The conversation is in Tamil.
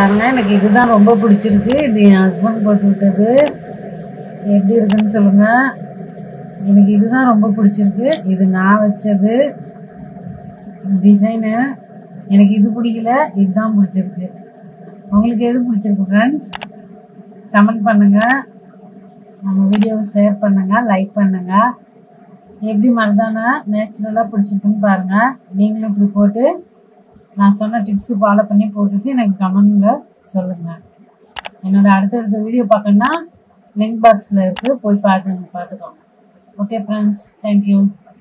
பாருங்க எனக்கு இதுதான் ரொம்ப பிடிச்சிருக்கு இது என் ஹஸ்பண்ட் போட்டு விட்டது எப்படி இருக்குன்னு சொல்லுங்க எனக்கு இதுதான் ரொம்ப பிடிச்சிருக்கு இது நான் வச்சது டிசைனு எனக்கு இது பிடிக்கல இதுதான் பிடிச்சிருக்கு உங்களுக்கு எது பிடிச்சிருக்கு ஃப்ரெண்ட்ஸ் கமெண்ட் பண்ணுங்கள் நம்ம வீடியோவை ஷேர் பண்ணுங்கள் லைக் பண்ணுங்கள் எப்படி மருதானா நேச்சுரலாக பிடிச்சிருக்குன்னு பாருங்கள் நீங்களும் இப்படி போட்டு நான் சொன்ன டிப்ஸு ஃபாலோ பண்ணி போட்டுட்டு எனக்கு கமெண்டில் சொல்லுங்கள் என்னோட அடுத்தடுத்த வீடியோ பார்க்கணுன்னா லிங்க் பாக்ஸில் இருக்குது போய் பார்த்துங்க பார்த்துக்கோங்க ஓகே ஃப்ரெண்ட்ஸ் தேங்க்யூ